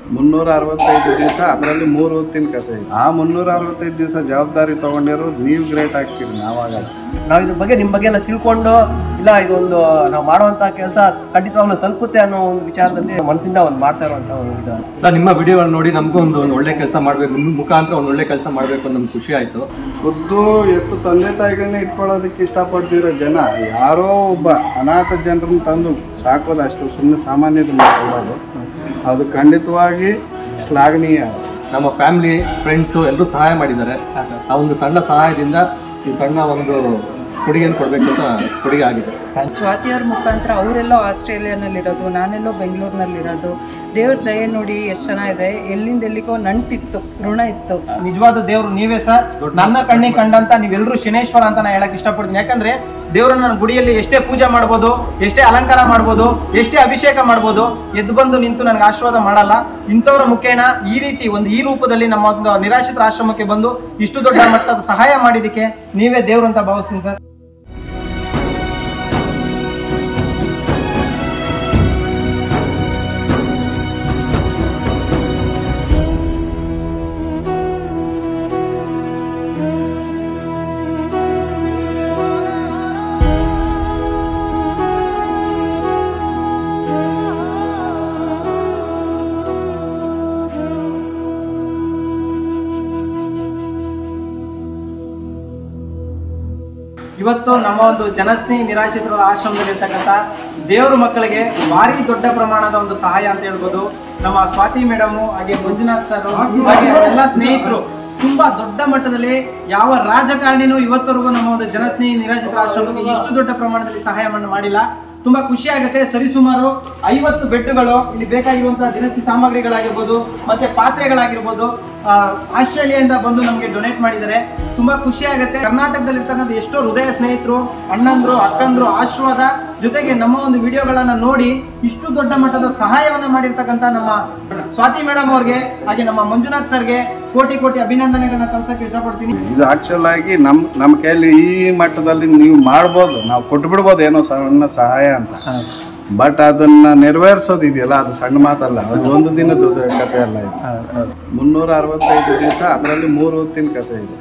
ಮುನ್ನೂರ ಅರವತ್ತೈದು ದಿವಸ ಅದರಲ್ಲಿ ಮೂರು ಹೊತ್ತಿನ ಕಥೆ ಇದೆ ಆ ಮುನ್ನೂರ ಅರವತ್ತೈದು ದಿವಸ ಜವಾಬ್ದಾರಿ ತೊಗೊಂಡಿರೋ ನೀವು ಗ್ರೇಟ್ ಆಗ್ತೀರಿ ನಾವಾಗಲ್ಲ ನಾವು ಇದ್ರ ಬಗ್ಗೆ ನಿಮ್ಮ ಬಗ್ಗೆ ಎಲ್ಲ ತಿಳ್ಕೊಂಡು ಇಲ್ಲ ಇದೊಂದು ನಾವು ಮಾಡುವಂಥ ಕೆಲಸ ಖಂಡಿತವಾಗ್ಲೂ ತಲುಪುತ್ತೆ ಅನ್ನೋ ಒಂದು ವಿಚಾರದಲ್ಲಿ ಮನಸ್ಸಿಂದ ಒಂದು ಮಾಡ್ತಾ ಇರುವಂಥ ಒಂದು ಇದು ಸರ್ ನಿಮ್ಮ ವಿಡಿಯೋಗಳನ್ನ ನೋಡಿ ನಮಗೂ ಒಂದು ಒಂದು ಒಳ್ಳೆ ಕೆಲಸ ಮಾಡಬೇಕು ನಿಮ್ಮ ಮುಖಾಂತರ ಒಂದು ಒಳ್ಳೆ ಕೆಲಸ ಮಾಡಬೇಕು ಅಂತ ನಮ್ಗೆ ಖುಷಿ ಆಯಿತು ಖುದ್ದು ಎತ್ತು ತಂದೆ ತಾಯಿಗಳನ್ನ ಇಟ್ಕೊಳ್ಳೋದಕ್ಕೆ ಇಷ್ಟಪಡ್ತಿರೋ ಜನ ಯಾರೋ ಒಬ್ಬ ಅನಾಥ ಜನರನ್ನ ತಂದು ಸಾಕೋದು ಅಷ್ಟು ಸುಮ್ಮನೆ ಸಾಮಾನ್ಯದ ಮಾತಾಡೋದು ಅದು ಖಂಡಿತವಾಗಿ ಶ್ಲಾಘನೀಯ ನಮ್ಮ ಫ್ಯಾಮಿಲಿ ಫ್ರೆಂಡ್ಸು ಎಲ್ಲರೂ ಸಹಾಯ ಮಾಡಿದ್ದಾರೆ ಆ ಒಂದು ಸಣ್ಣ ಸಹಾಯದಿಂದ ಈ ಸಣ್ಣ ಒಂದು ಕೊಡುಗೆಯನ್ನು ಕೊಡಬೇಕು ಅಂತ ಕೊಡುಗೆ ಆಗಿದೆ ಸ್ವಾತಿ ಅವ್ರ ಮುಖಾಂತರ ಅವರೆಲ್ಲೋ ಆಸ್ಟ್ರೇಲಿಯಾನಲ್ಲಿರೋದು ನಾನೆಲ್ಲೋ ಬೆಂಗಳೂರಿನಲ್ಲಿರೋದು ದೇವ್ರ ದಯೆ ನೋಡಿ ಎಷ್ಟು ಚೆನ್ನಾಗಿದೆ ಎಲ್ಲಿಂದ ಎಲ್ಲಿಗೋ ನಂಟಿತ್ತು ಋಣ ಇತ್ತು ನಿಜವಾದ ದೇವ್ರು ನೀವೇ ಸರ್ ನನ್ನ ಕಣ್ಣಿಗೆ ಕಂಡಂತ ನೀವೆಲ್ಲರೂ ಶನೇಶ್ವರ ಅಂತ ನಾನು ಹೇಳಕ್ ಇಷ್ಟಪಡ್ತೀನಿ ಯಾಕಂದ್ರೆ ದೇವ್ರನ್ನ ನನ್ನ ಗುಡಿಯಲ್ಲಿ ಎಷ್ಟೇ ಪೂಜೆ ಮಾಡ್ಬೋದು ಎಷ್ಟೇ ಅಲಂಕಾರ ಮಾಡ್ಬೋದು ಎಷ್ಟೇ ಅಭಿಷೇಕ ಮಾಡ್ಬೋದು ಎದ್ದು ಬಂದು ನಿಂತು ನನಗೆ ಆಶೀರ್ವಾದ ಮಾಡಲ್ಲ ಇಂಥವ್ರ ಮುಖೇನ ಈ ರೀತಿ ಒಂದು ಈ ರೂಪದಲ್ಲಿ ನಮ್ಮ ಒಂದು ನಿರಾಶ್ರಿತರ ಆಶ್ರಮಕ್ಕೆ ಬಂದು ಇಷ್ಟು ದೊಡ್ಡ ಮಟ್ಟದ ಸಹಾಯ ಮಾಡಿದಕ್ಕೆ ನೀವೇ ದೇವ್ರು ಅಂತ ಭಾವಿಸ್ತೀನಿ ಸರ್ ಇವತ್ತು ನಮ್ಮ ಒಂದು ಜನಸ್ನೇಹಿ ನಿರಾಶ್ರಿತರ ಆಶ್ರಮದಲ್ಲಿ ಇರ್ತಕ್ಕಂಥ ದೇವರ ಮಕ್ಕಳಿಗೆ ಭಾರಿ ದೊಡ್ಡ ಪ್ರಮಾಣದ ಒಂದು ಸಹಾಯ ಅಂತ ಹೇಳ್ಬೋದು ನಮ್ಮ ಸ್ವಾತಿ ಮೇಡಮ್ ಹಾಗೆ ಮಂಜುನಾಥ್ ಸರ್ ಹಾಗೆ ಎಲ್ಲ ಸ್ನೇಹಿತರು ತುಂಬಾ ದೊಡ್ಡ ಮಟ್ಟದಲ್ಲಿ ಯಾವ ರಾಜಕಾರಣಿನೂ ಇವತ್ತವರೆಗೂ ನಮ್ಮ ಒಂದು ಜನಸ್ನೇಹಿ ನಿರಾಶ್ರಿತರ ಆಶ್ರಮಕ್ಕೆ ಇಷ್ಟು ದೊಡ್ಡ ಪ್ರಮಾಣದಲ್ಲಿ ಸಹಾಯವನ್ನು ಮಾಡಿಲ್ಲ ತುಂಬಾ ಖುಷಿ ಆಗುತ್ತೆ ಸರಿಸುಮಾರು ಐವತ್ತು ಬೆಡ್ಗಳು ಇಲ್ಲಿ ಬೇಕಾಗಿರುವಂತಹ ದಿನಸಿ ಸಾಮಗ್ರಿಗಳಾಗಿರ್ಬೋದು ಮತ್ತೆ ಪಾತ್ರೆಗಳಾಗಿರ್ಬೋದು ಆ, ಆಸ್ಟ್ರೇಲಿಯಾದಿಂದ ಬಂದು ನಮಗೆ ಡೊನೇಟ್ ಮಾಡಿದ್ದಾರೆ ತುಂಬಾ ಖುಷಿ ಆಗುತ್ತೆ ಕರ್ನಾಟಕದಲ್ಲಿ ಇರ್ತಕ್ಕಂಥ ಎಷ್ಟೋ ಹೃದಯ ಸ್ನೇಹಿತರು ಅಣ್ಣಂದ್ರು ಅಕ್ಕಂದ್ರು ಆಶೀರ್ವಾದ ಜೊತೆಗೆ ನಮ್ಮ ಒಂದು ವಿಡಿಯೋಗಳನ್ನ ನೋಡಿ ಇಷ್ಟು ದೊಡ್ಡ ಮಟ್ಟದ ಸಹಾಯವನ್ನ ಮಾಡಿರ್ತಕ್ಕಂಥ ನಮ್ಮ ಸ್ವಾತಿ ಮೇಡಮ್ ಅವ್ರಿಗೆ ಹಾಗೆ ನಮ್ಮ ಮಂಜುನಾಥ್ ಸರ್ಗೆ ಕೋಟಿ ಕೋಟಿ ಅಭಿನಂದನೆಗಳನ್ನ ಕಲ್ಸಕ್ಕೆ ಇಷ್ಟಪಡ್ತೀನಿ ಇದು ಆಕ್ಚುಲ್ ಆಗಿ ನಮ್ಮ ನಮ್ಮ ಕೈಯಲ್ಲಿ ಈ ಮಟ್ಟದಲ್ಲಿ ನೀವು ಮಾಡ್ಬೋದು ನಾವು ಕೊಟ್ಟು ಬಿಡ್ಬೋದು ಏನೋ ಸಣ್ಣ ಸಹಾಯ ಅಂತ ಬಟ್ ಅದನ್ನ ನೆರವೇರಿಸೋದು ಇದೆಯಲ್ಲ ಅದು ಸಣ್ಣ ಮಾತಲ್ಲ ಅದು ಒಂದು ದಿನದ ಕಥೆ ಅಲ್ಲ ಇದು ಮುನ್ನೂರ ಅರವತ್ತೈದು ದಿವಸ ಅದರಲ್ಲಿ ಮೂರು ಹೊತ್ತಿನ ಕಥೆ ಇದೆ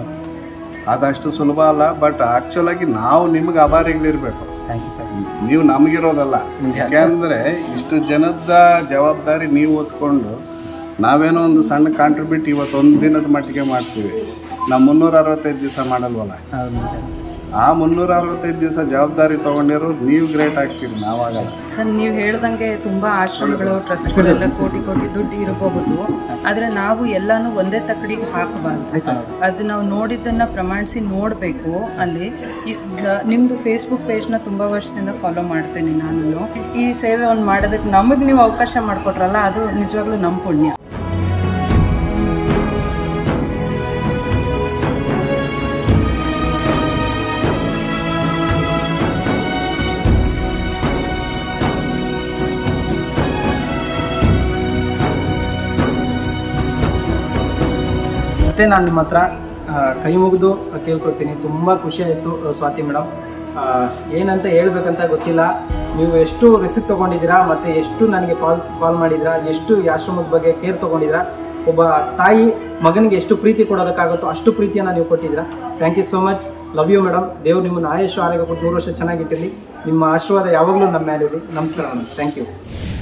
ಅದಷ್ಟು ಸುಲಭ ಅಲ್ಲ ಬಟ್ ಆಕ್ಚುಲ್ ಆಗಿ ನಾವು ನಿಮ್ಗೆ ಅಭಾರಿಗಳಿರ್ಬೇಕು ನೀವು ನಮಗಿರೋದಲ್ಲ ಯಾಕೆಂದ್ರೆ ಇಷ್ಟು ಜನದ ಜವಾಬ್ದಾರಿ ನೀವು ಹೊತ್ಕೊಂಡು ನಾವೇನೋ ಒಂದು ಸಣ್ಣ ಕಾಂಟ್ರಿಬ್ಯೂಟ್ ಇವತ್ತು ಒಂದು ದಿನದ ಮಟ್ಟಿಗೆ ಮಾಡ್ತೀವಿ ನಾವು ಮುನ್ನೂರ ಅರವತ್ತೈದು ದಿವಸ ಮಾಡಲ್ವಲ್ಲ ಆ ಮುನ್ನೂರ ಅರವತ್ತೈದು ದಿವಸ ಜವಾಬ್ದಾರಿ ತಗೊಂಡಿರೋ ನೀವು ಗ್ರೇಟ್ ಆಗ್ತೀರಿ ನಾವಾಗಲ್ಲ ಸರ್ ನೀವು ಹೇಳ್ದಂಗೆ ತುಂಬಾ ಆಶ್ರಮಗಳು ಟ್ರಸ್ಟ್ಗಳೆಲ್ಲ ಕೋಟಿ ಕೋಟಿ ದುಡ್ಡು ಇರಬಹುದು ಆದ್ರೆ ನಾವು ಎಲ್ಲಾನು ಒಂದೇ ತಕ್ಕಡಿಗೆ ಹಾಕಬಾರ್ದು ಅದು ನಾವು ನೋಡಿದ್ದನ್ನ ಪ್ರಮಾಣಿಸಿ ನೋಡಬೇಕು ಅಲ್ಲಿ ಇ- ನ- ನಿಮ್ದು ಫೇಸ್ಬುಕ್ ಪೇಜ್ನ ತುಂಬಾ ವರ್ಷದಿಂದ ಫಾಲೋ ಮಾಡ್ತೇನೆ ನಾನು ಈ ಸೇವೆ ಒಂದು ಮಾಡೋದಕ್ಕೆ ನಮಗೆ ನೀವು ಅವಕಾಶ ಮಾಡಿಕೊಟ್ರಲ್ಲ ಅದು ನಿಜವಾಗ್ಲೂ ನಮ್ಮ ಪುಣ್ಯ ಮತ್ತೆ ನಾನು ನಿಮ್ಮ ಹತ್ರ ಆ, ಕೈ ಮುಗಿದು ಕೇಳ್ಕೊಳ್ತೀನಿ ತುಂಬ ಖುಷಿ ಆಯಿತು ಸ್ವಾತಿ ಮೇಡಮ್ ಏನಂತ ಹೇಳ್ಬೇಕಂತ ಗೊತ್ತಿಲ್ಲ ನೀವು ಎಷ್ಟು ರಿಸಿಪ್ಟ್ ತೊಗೊಂಡಿದ್ದೀರಾ ಮತ್ತು ಎಷ್ಟು ನನಗೆ ಕಾಲ್ ಕಾಲ್ ಮಾಡಿದ್ದೀರಾ ಎಷ್ಟು ಈ ಆಶ್ರಮದ ಬಗ್ಗೆ ಕೇರ್ ತೊಗೊಂಡಿದ್ದೀರಾ ಒಬ್ಬ ತಾಯಿ ಮಗನಿಗೆ ಎಷ್ಟು ಪ್ರೀತಿ ಕೊಡೋದಕ್ಕಾಗುತ್ತೋ ಅಷ್ಟು ಪ್ರೀತಿಯನ್ನು ನೀವು ಕೊಟ್ಟಿದ್ದೀರಾ thank you so much love you madam ದೇವ್ರು ನಿಮ್ಮನ್ನು ಆಯುಷ್ ಆರೋಗ್ಯ ಕೊಟ್ಟು ನೂರು ವರ್ಷ ಚೆನ್ನಾಗಿಟ್ಟಿರಲಿ ನಿಮ್ಮ ಆಶೀರ್ವಾದ ಯಾವಾಗಲೂ ನಮ್ಮ ಮೇಲೆ ಇರಲಿ ನಮಸ್ಕಾರ ಮೇಡಮ್ ಥ್ಯಾಂಕ್ ಯು